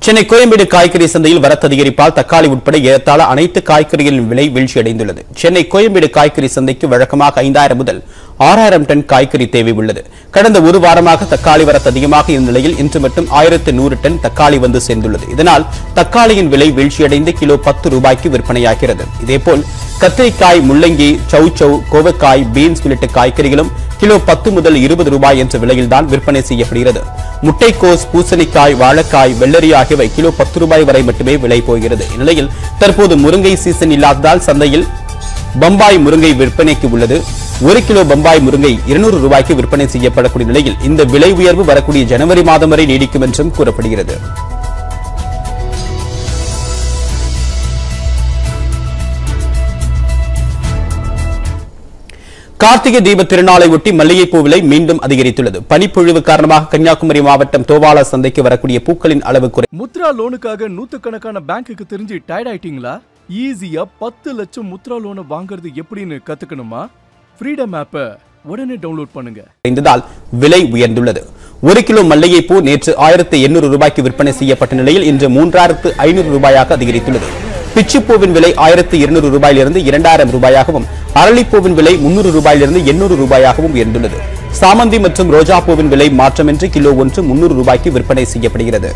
சென்னை கோயம்பேடு காய்கறி சந்தையில் வரத்து அதிகரிப்பால் தக்காளி உட்பட ஏறத்தாழ அனைத்து காய்கறிகளின் விலை வீழ்ச்சியடைந்துள்ளது சென்னை கோயம்பேடு காய்கறி சந்தைக்கு வழக்கமாக ஐந்தாயிரம் முதல் ஆறாயிரம் டன் காய்கறி தேவை உள்ளது கடந்த ஒரு வாரமாக தக்காளி வரத்து அதிகமாக இருந்த நிலையில் இன்று மட்டும் ஆயிரத்து நூறு டன் தக்காளி வந்து சேர்ந்துள்ளது இதனால் தக்காளியின் விலை வீழ்ச்சியடைந்து கிலோ பத்து ரூபாய்க்கு விற்பனையாகிறது இதேபோல் கத்திரிக்காய் முள்ளங்கி சௌச்சௌ கோவக்காய் பீன்ஸ் உள்ளிட்ட காய்கறிகளும் கிலோ பத்து முதல் இருபது ரூபாய் என்ற விலையில்தான் விற்பனை செய்யப்படுகிறது முட்டைக்கோஸ் பூசணிக்காய் வாழைக்காய் வெள்ளரி ஆகியவை கிலோ பத்து ரூபாய் வரை மட்டுமே விலை போகிறது இந்நிலையில் தற்போது முருங்கை சீசன் இல்லாததால் சந்தையில் பம்பாய் முருங்கை விற்பனைக்கு உள்ளது ஒரு கிலோ பம்பாய் முருங்கை இருநூறு ரூபாய்க்கு விற்பனை செய்யப்படக்கூடிய நிலையில் இந்த விலை உயர்வு வரக்கூடிய ஜனவரி மாதம் வரை நீடிக்கும் என்றும் கூறப்படுகிறது கார்த்திகை தீப திருநாளை ஒட்டி மல்லிகைப்பூ விலை மீண்டும் அதிகரித்துள்ளது பனிப்பொழிவு காரணமாக கன்னியாகுமரி மாவட்டம் தோவாளா சந்தைக்கு வரக்கூடிய பூக்களின் அளவு குறை முத்ரா லோனுக்காக நூத்துக்கணக்கான பேங்க்குக்கு தெரிஞ்சு டயர்ட் ஆயிட்டீங்களா ஈஸியா பத்து லட்சம் முத்ரா லோனை வாங்குறது எப்படின்னு கத்துக்கணுமா ஃப்ரீடம் ஆப்பை உடனே டவுன்லோட் பண்ணுங்க குறைந்ததால் விலை உயர்ந்துள்ளது ஒரு கிலோ மல்லிகைப்பூ நேற்று ஆயிரத்து எண்ணூறு ரூபாய்க்கு விற்பனை செய்யப்பட்ட நிலையில் இன்று மூன்றாயிரத்து ஐநூறு ரூபாயாக அதிகரித்துள்ளது பிச்சிப்பூவின் விலை ஆயிரத்து இருநூறு ரூபாயிலிருந்து இரண்டாயிரம் ரூபாயாகவும் அரளிப்பூவின் விலை முன்னூறு ரூபாயிலிருந்து எண்ணூறு ரூபாயாகவும் உயர்ந்துள்ளது சாமந்தி மற்றும் ரோஜா பூவின் விலை மாற்றமின்றி கிலோ ஒன்று முன்னூறு ரூபாய்க்கு விற்பனை செய்யப்படுகிறது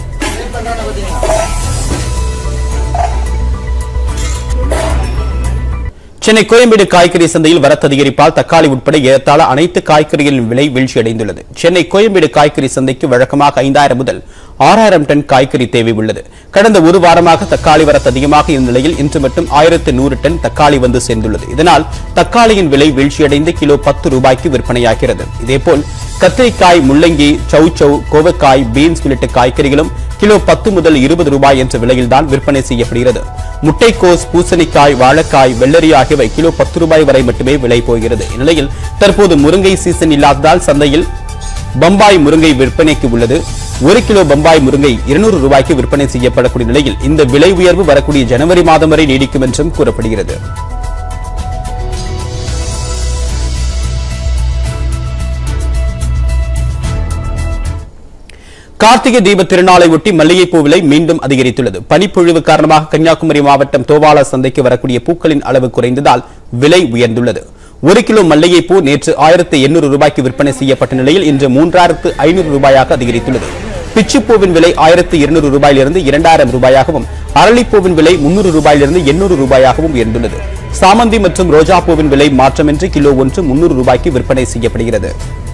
சென்னை கோயம்பேடு காய்கறி சந்தையில் வரத்து அதிகரிப்பால் தக்காளி உட்பட ஏறத்தாழ அனைத்து காய்கறிகளின் விலை வீழ்ச்சியடைந்துள்ளது சென்னை கோயம்பேடு காய்கறி சந்தைக்கு வழக்கமாக ஐந்தாயிரம் முதல் ஆறாயிரம் டன் காய்கறி தேவை உள்ளது கடந்த ஒரு வாரமாக தக்காளி வரத்து அதிகமாக இருந்த நிலையில் இன்று மட்டும் ஆயிரத்து நூறு டன் தக்காளி வந்து சேர்ந்துள்ளது இதனால் தக்காளியின் விலை வீழ்ச்சியடைந்து கிலோ பத்து ரூபாய்க்கு விற்பனையாகிறது இதேபோல் கத்திரிக்காய் முள்ளங்கி சௌச்சௌ கோவக்காய் பீன்ஸ் உள்ளிட்ட காய்கறிகளும் கிலோ பத்து முதல் இருபது ரூபாய் என்ற விலையில்தான் விற்பனை செய்யப்படுகிறது முட்டைக்கோஸ் பூசணிக்காய் வாழைக்காய் வெள்ளரி ஆகியவை கிலோ பத்து ரூபாய் வரை மட்டுமே விலை போகிறது இந்நிலையில் தற்போது முருங்கை சீசன் இல்லாததால் சந்தையில் பம்பாய் முருங்கை விற்பனைக்கு உள்ளது ஒரு கிலோ பம்பாய் முருங்கை இருநூறு ரூபாய்க்கு விற்பனை செய்யப்படக்கூடிய நிலையில் இந்த விலை உயர்வு வரக்கூடிய ஜனவரி மாதம் வரை நீடிக்கும் என்றும் கூறப்படுகிறது கார்த்திகை தீப திருநாளை ஒட்டி மல்லிகைப்பூ விலை மீண்டும் அதிகரித்துள்ளது பனிப்பொழிவு காரணமாக கன்னியாகுமரி மாவட்டம் தோவாளா சந்தைக்கு வரக்கூடிய பூக்களின் அளவு குறைந்ததால் விலை உயர்ந்துள்ளது ஒரு கிலோ மல்லிகைப்பூ நேற்று ஆயிரத்து எண்ணூறு ரூபாய்க்கு விற்பனை செய்யப்பட்ட நிலையில் இன்று மூன்றாயிரத்து ஐநூறு ரூபாயாக அதிகரித்துள்ளது பிச்சிப்பூவின் விலை ஆயிரத்து இருநூறு ரூபாயிலிருந்து இரண்டாயிரம் ரூபாயாகவும் அரளிப்பூவின் விலை முன்னூறு ரூபாயிலிருந்து எண்ணூறு ரூபாயாகவும் உயர்ந்துள்ளது சாமந்தி மற்றும் ரோஜா பூவின் விலை மாற்றமின்றி கிலோ ஒன்று முன்னூறு ரூபாய்க்கு விற்பனை செய்யப்படுகிறது